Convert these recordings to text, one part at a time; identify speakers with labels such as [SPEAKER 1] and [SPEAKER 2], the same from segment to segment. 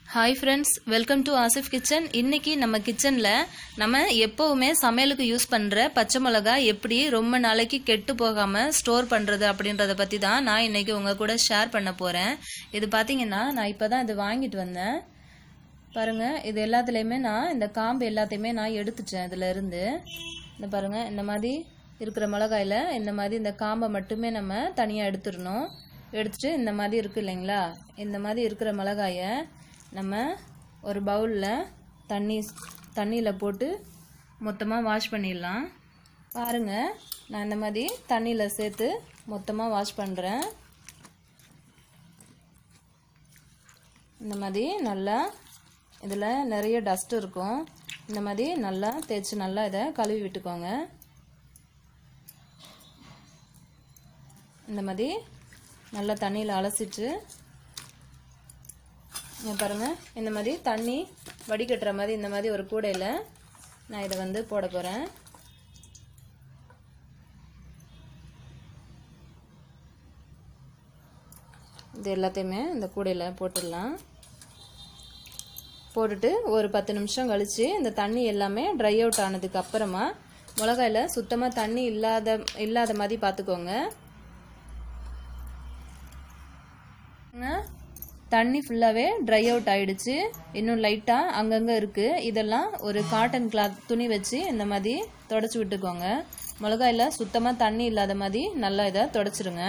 [SPEAKER 1] hi friends welcome to Asif kitchen இன்னைக்கு நம்ம கிச்சனில் நம்ம எப்போவுமே சமையலுக்கு யூஸ் பண்ணுற பச்சை மிளகா எப்படி ரொம்ப நாளைக்கு கெட்டு போகாமல் ஸ்டோர் பண்ணுறது அப்படின்றத பற்றி தான் நான் இன்னைக்கு உங்கள் கூட ஷேர் பண்ண போகிறேன் இது பார்த்தீங்கன்னா நான் இப்போ தான் இது வாங்கிட்டு வந்தேன் பாருங்கள் இது எல்லாத்துலேயுமே நான் இந்த காம்பு எல்லாத்தையுமே நான் எடுத்துட்டேன் இதில் இருந்து இந்த பாருங்கள் இந்த மாதிரி இருக்கிற மிளகாயில் இந்த மாதிரி இந்த காம்பை மட்டுமே நம்ம தனியாக எடுத்துடணும் எடுத்துட்டு இந்த மாதிரி இருக்குது இல்லைங்களா இந்த மாதிரி இருக்கிற மிளகாயை நம்ம ஒரு பவுலில் தண்ணி தண்ணியில் போட்டு மொத்தமாக வாஷ் பண்ணிடலாம் பாருங்கள் நான் இந்த மாதிரி தண்ணியில் சேர்த்து மொத்தமாக வாஷ் பண்ணுறேன் இந்த மாதிரி நல்லா இதில் நிறைய டஸ்ட் இருக்கும் இந்த மாதிரி நல்லா தேய்ச்சி நல்லா இதை கழுவி விட்டுக்கோங்க இந்த மாதிரி நல்லா தண்ணியில் அலசிட்டு இங்கே பாருங்கள் இந்த மாதிரி தண்ணி வடிகட்டுற மாதிரி இந்த மாதிரி ஒரு கூடையில் நான் இதை வந்து போட போகிறேன் இது எல்லாத்தையுமே இந்த கூடையில் போட்டுடலாம் போட்டுட்டு ஒரு பத்து நிமிஷம் கழித்து இந்த தண்ணி எல்லாமே ட்ரை அவுட் ஆனதுக்கு அப்புறமா மிளகாயில் சுத்தமாக தண்ணி இல்லாத இல்லாத மாதிரி பார்த்துக்கோங்க தண்ணி ஃபுல்லாகவே ட்ரை அவுட் ஆயிடுச்சு இன்னும் லைட்டாக அங்கங்கே இருக்குது இதெல்லாம் ஒரு காட்டன் கிளாத் துணி வச்சு இந்த மாதிரி தொடச்சி விட்டுக்கோங்க மிளகாயில் சுத்தமாக தண்ணி இல்லாத மாதிரி நல்லா இதை தொடச்சிருங்க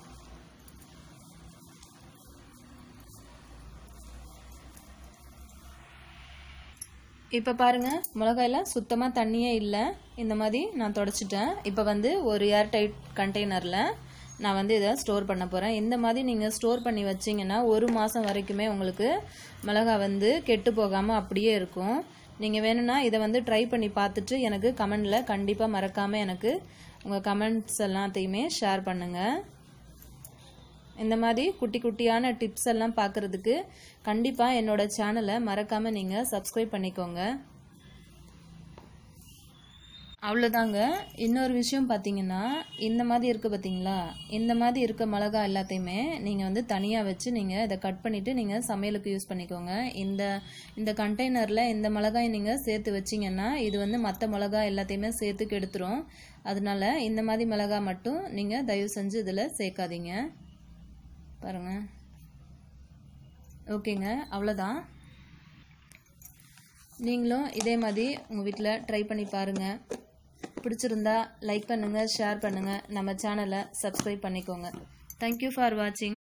[SPEAKER 1] இப்போ பாருங்கள் மிளகாயில் சுத்தமாக தண்ணியே இல்லை இந்த மாதிரி நான் தொடச்சிட்டேன் இப்போ வந்து ஒரு ஏர் டைட் கண்டெய்னரில் நான் வந்து இதை ஸ்டோர் பண்ண போகிறேன் இந்த மாதிரி நீங்கள் ஸ்டோர் பண்ணி வச்சிங்கன்னா ஒரு மாதம் வரைக்குமே உங்களுக்கு மிளகா வந்து கெட்டு போகாமல் அப்படியே இருக்கும் நீங்கள் வேணும்னா இதை வந்து ட்ரை பண்ணி பார்த்துட்டு எனக்கு கமெண்டில் கண்டிப்பாக மறக்காமல் எனக்கு உங்கள் கமெண்ட்ஸ் எல்லாத்தையுமே ஷேர் பண்ணுங்கள் இந்த மாதிரி குட்டி குட்டியான டிப்ஸ் எல்லாம் பார்க்குறதுக்கு கண்டிப்பாக என்னோடய சேனலை மறக்காமல் நீங்கள் சப்ஸ்கிரைப் பண்ணிக்கோங்க அவ்வளோதாங்க இன்னொரு விஷயம் பார்த்தீங்கன்னா இந்த மாதிரி இருக்குது பார்த்தீங்களா இந்த மாதிரி இருக்க மிளகா எல்லாத்தையுமே நீங்கள் வந்து தனியாக வச்சு நீங்கள் இதை கட் பண்ணிவிட்டு நீங்கள் சமையலுக்கு யூஸ் பண்ணிக்கோங்க இந்த இந்த கண்டெய்னரில் இந்த மிளகாய் நீங்கள் சேர்த்து வச்சிங்கன்னா இது வந்து மற்ற மிளகா எல்லாத்தையுமே சேர்த்து கெடுத்துரும் அதனால இந்த மாதிரி மிளகா மட்டும் நீங்கள் தயவு செஞ்சு இதில் சேர்க்காதீங்க பாருங்கள் ஓகேங்க அவ்வளோதான் நீங்களும் இதே மாதிரி உங்கள் வீட்டில் ட்ரை பண்ணி பாருங்கள் பிடிச்சிருந்தா லைக் பண்ணுங்கள் ஷேர் பண்ணுங்கள் நம்ம சேனலை சப்ஸ்கிரைப் பண்ணிக்கோங்க தேங்க்யூ ஃபார் வாட்சிங்